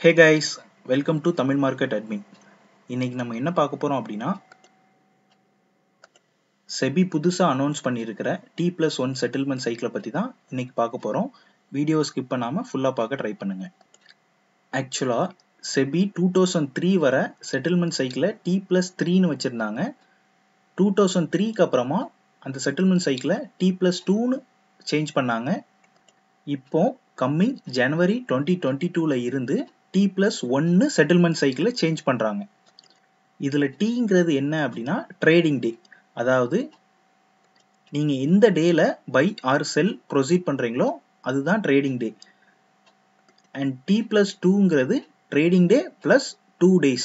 hey guys welcome to Tamil market admin இன்னைக்கு நம்ம என்ன பார்க்க போகிறோம் அப்படின்னா செபி புதுசாக அனௌன்ஸ் பண்ணியிருக்கிற டி ப்ளஸ் ஒன் செட்டில்மெண்ட் சைக்கிளை பற்றி தான் இன்னைக்கு பார்க்க போகிறோம் வீடியோ ஸ்கிப் பண்ணாமல் ஃபுல்லாக பார்க்க ட்ரை பண்ணுங்க ஆக்சுவலாக செபி டூ தௌசண்ட் த்ரீ வர செட்டில்மெண்ட் சைக்கிளை டி ப்ளஸ் த்ரீன்னு வச்சுருந்தாங்க டூ தௌசண்ட் த்ரீக்கு அப்புறமா அந்த செட்டில்மெண்ட் சைக்கிளை டி ப்ளஸ் டூன்னு சேஞ்ச் பண்ணாங்க இப்போ கம்மிங் ஜனவரி டுவெண்ட்டி டுவெண்ட்டி டூவில் இருந்து டி ப்ளஸ் ஒன்று செட்டில்மெண்ட் சைக்கிளை சேஞ்ச் பண்ணுறாங்க இதில் டீங்கிறது என்ன அப்படின்னா ட்ரேடிங் டே அதாவது நீங்கள் எந்த டேல பை ஆர் செல் ப்ரொசீட் பண்ணுறீங்களோ அதுதான் trading day and T plus டூங்கிறது trading day plus two days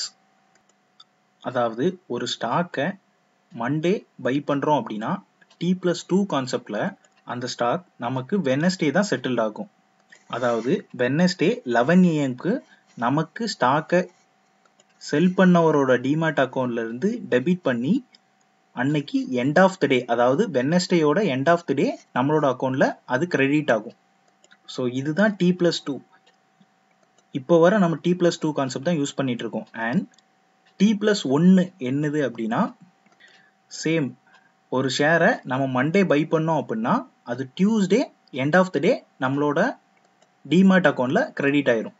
அதாவது ஒரு ஸ்டாக்கை மண்டே பை பண்ணுறோம் அப்படின்னா டி ப்ளஸ் டூ கான்செப்டில் அந்த ஸ்டாக் நமக்கு வெனஸ்டே தான் செட்டில்ட் ஆகும் அதாவது வெனஸ்டே லெவன் ஏஎம்க்கு நமக்கு ஸ்டாக்கை செல் பண்ணவரோட டிமேட் அக்கௌண்ட்ல இருந்து டெபிட் பண்ணி அன்னைக்கு எண்ட் ஆஃப் த டே அதாவது வெனஸ்டேயோட எண்ட் ஆஃப் த டே நம்மளோட அக்கௌண்ட்ல அது கிரெடிட் ஆகும் ஸோ இதுதான் டி பிளஸ் டூ இப்போ வர நம்ம டி பிளஸ் டூ கான்செப்ட் தான் யூஸ் பண்ணிட்டு இருக்கோம் அண்ட் டி பிளஸ் ஒன்று என்னது அப்படின்னா சேம் ஒரு ஷேரை நம்ம மண்டே பை பண்ணோம் அப்படின்னா அது Tuesday end of the day நம்மளோட டிமார்ட் அக்கௌண்ட்ல கிரெடிட் ஆயிரும்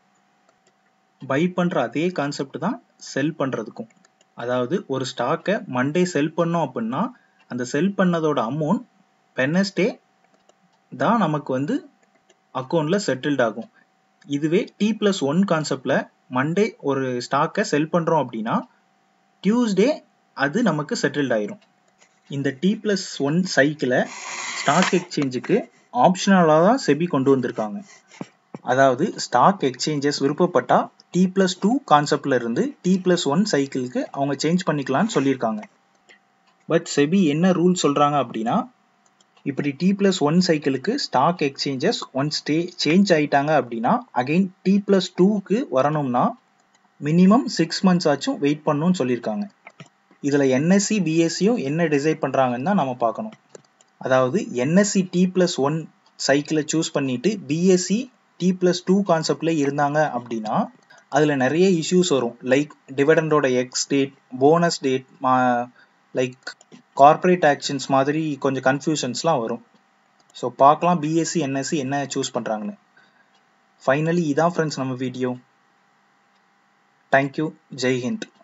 பை பண்ற அதே கான்செப்ட் தான் செல் பண்றதுக்கும் அதாவது ஒரு ஸ்டாக்கை மண்டே செல் பண்ணோம் அப்படின்னா அந்த செல் பண்ணதோட அமௌண்ட் வெனஸ்டே தான் நமக்கு வந்து அக்கௌண்ட்ல செட்டில்ட் ஆகும் இதுவே டி பிளஸ் ஒன் கான்செப்ட்ல மண்டே ஒரு ஸ்டாக்கை செல் பண்றோம் அப்படின்னா டியூஸ்டே அது நமக்கு செட்டில்ட் ஆயிரும் இந்த டி பிளஸ் ஒன் சைக்கிளை ஸ்டாக் எக்ஸ்சேஞ்சுக்கு ஆப்ஷனலாக தான் செபி கொண்டு வந்திருக்காங்க அதாவது ஸ்டாக் எக்ஸ்சேஞ்சஸ் விருப்பப்பட்டா டி பிளஸ் டூ கான்செப்ட்ல இருந்து டி பிளஸ் ஒன் சைக்கிளுக்கு அவங்க சேஞ்ச் பண்ணிக்கலாம்னு சொல்லியிருக்காங்க பட் செபி என்ன ரூல் சொல்றாங்க அப்படின்னா இப்படி டி பிளஸ் ஒன் சைக்கிளுக்கு stock exchanges one stay change ஆயிட்டாங்க அப்படின்னா அகைன் டி பிளஸ் டூக்கு வரணும்னா மினிமம் சிக்ஸ் மந்த்ஸ் ஆச்சும் வெயிட் பண்ணணும்னு சொல்லியிருக்காங்க இதில் என்எஸ்சி பிஎஸ்சியும் என்ன டிசைட் பண்ணுறாங்கன்னு தான் நம்ம பார்க்கணும் அதாவது என்எஸ்சி டி பிளஸ் ஒன் சைக்கிளை சூஸ் பண்ணிட்டு பிஎஸ்சி டி பிளஸ் டூ கான்செப்ட்ல இருந்தாங்க அப்படின்னா அதில் நிறைய இஷ்யூஸ் வரும் லைக் டிவிடண்டோட ex date bonus date like corporate actions மாதிரி கொஞ்சம் கன்ஃபியூஷன்ஸ்லாம் வரும் ஸோ பார்க்கலாம் பிஎஸ்சி என்எஸ்சி என்ன சூஸ் பண்ணுறாங்கன்னு ஃபைனலி இதான் ஃப்ரெண்ட்ஸ் நம்ம வீடியோ தேங்க்யூ ஜெய் ஹிந்த்